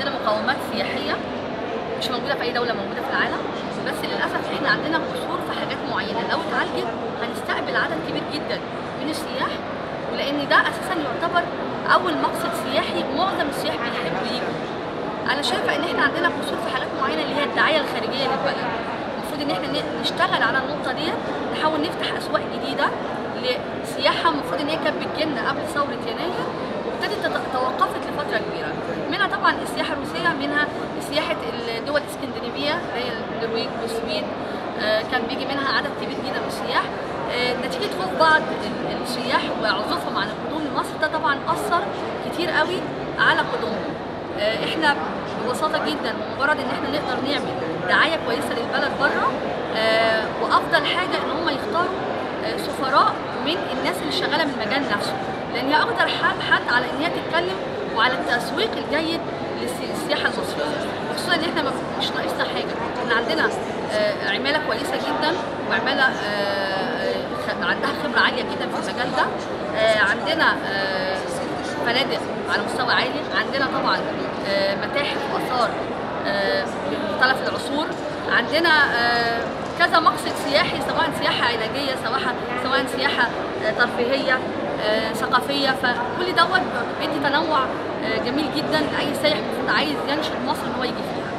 عندنا مقومات سياحيه مش موجوده في اي دوله موجوده في العالم بس للاسف احنا عندنا قصور في حاجات معينه لو اتعالجت هنستقبل عدد كبير جدا من السياح ولان ده اساسا يعتبر اول مقصد سياحي معظم السياح بيحبوا يجوا انا شايفه ان احنا عندنا قصور في حاجات معينه اللي هي الدعايه الخارجيه للبلد المفروض ان احنا ن- نشتغل على النقطه ديت نحاول نفتح اسواق جديده لسياحه المفروض ان هي كانت بتجيلنا قبل ثوره يناير وابتدت تت- توقفت لفتره كبيره منها طبعا السياحه الروسيه منها سياحه الدول الاسكندنافيه اللي هي النرويج والسويد آه، كان بيجي منها عدد كبير جدا من السياح آه، نتيجه خوف بعض ال- السياح وعزوفهم عن القدوم لمصر ده طبعا اثر كتير قوي على قدومهم آه، احنا ببساطه جدا ومجرد ان احنا نقدر نعمل دعايه كويسه للبلد بره آه، وافضل حاجه ان هم يختاروا آه، سفراء من الناس اللي شغاله من المجال نفسه لان هي اقدر حد حد على ان هي تتكلم وعلى التسويق الجيد للسي- للسياحه المصريه خصوصا ان احنا ما- مش ناقصنا حاجه احنا عندنا آه، عماله كويسه جدا وعماله آه، خ- عندها خبره عاليه جدا في المجال ده آه، عندنا آه، فنادق على مستوى عالي عندنا طبعا آه، متاحف واثار آه، بمختلف العصور عندنا آه، كذا مقصد سياحي سواء سياحه علاجيه سواء سواء سياحه آه، ترفيهيه آه، ثقافيه فكل دوت بيدي تنوع آه، جميل جدا لاي سائح المفروض عايز ينشط مصر ان هو يجي فيها.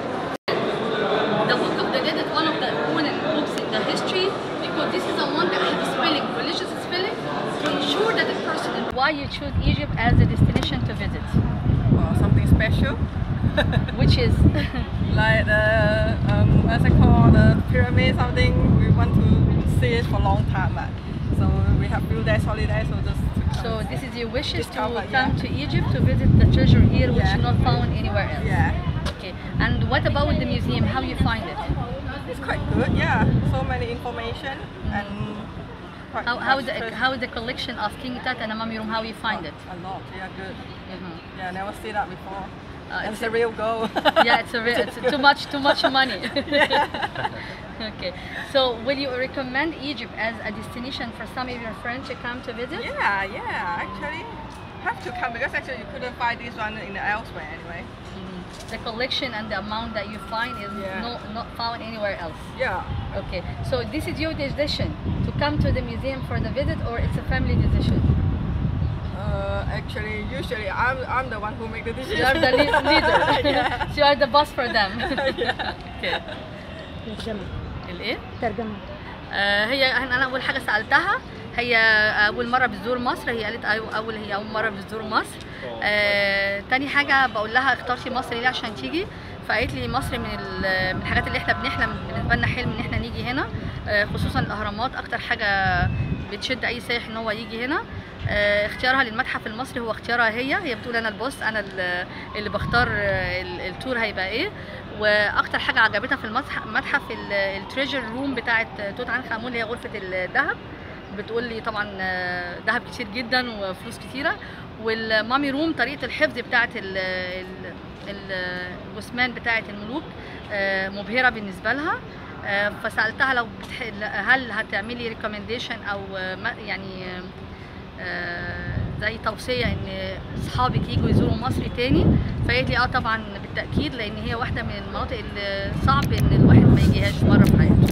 The book of the dead is one of the important books in the history because this is the one that has spelling, religious spelling, to ensure that the person. Why you choose Egypt as a destination to visit, or something special, which is like the um, what's it called, the pyramid something. We want to see it for a long time, but so we have few days holiday, so just. To so this is your wishes to Discover, come yeah. to Egypt to visit the treasure here, which Yeah. is not found anywhere else. Yeah, Okay. And what about the museum? How you find it? it's quite good. Yeah, so many information and. Quite How how much the interest- how the collection of King Tut and Amami Room? How you find it? A lot. Yeah, good. Mhm. Yeah, never see that before. Uh, and it's it's a real goal. yeah, it's a re- it's too much too much money. okay, so will you recommend Egypt as a destination for some of your friends to come to visit? Yeah, yeah, actually have to come because actually you couldn't find this one in elsewhere anyway. Mhm. The collection and the amount that you find is Yeah. no, not found anywhere else. Yeah. Okay, so this is your decision to come to the museum for the visit, or it's a family decision? Uh, actually, usually I'm I'm the one who make the decision. You are the le- leader. yeah. so you are the boss for them. yeah. okay. ترجمة الايه؟ ترجمة آه، هي انا اول حاجه سالتها هي اول مره بتزور مصر هي قالت أيوة اول هي اول مره بتزور مصر آه، تاني حاجه بقول لها اخترتي مصر ليه عشان تيجي فقالت لي مصر من ال- من الحاجات اللي احنا بنحلم بالنسبه لنا حلم ان احنا نيجي هنا آه، خصوصا الاهرامات اكتر حاجه بتشد اي سائح ان هو يجي هنا آه، اختيارها للمتحف المصري هو اختيارها هي هي بتقول انا البوس انا ال- اللي بختار آه، ال- التور هيبقى ايه واكتر حاجه عجبتها في المتحف متحف التريجر روم بتاعه توت عنخ امون اللي هي غرفه الذهب بتقول لي طبعا آه، ذهب كتير جدا وفلوس كتيره والمامي روم طريقه الحفظ بتاعه ال- ال- ال- الجثمان بتاعه الملوك آه، مبهره بالنسبه لها آه، فسالتها لو بتح... هل هتعملي ريكومنديشن او آه، ما- يعني آه، آه، زي توصيه ان اصحابك يجوا يزوروا مصر تاني فقالت لي اه طبعا بالتاكيد لان هي واحده من المناطق اللي صعب ان الواحد ما يجيهاش مره في حياته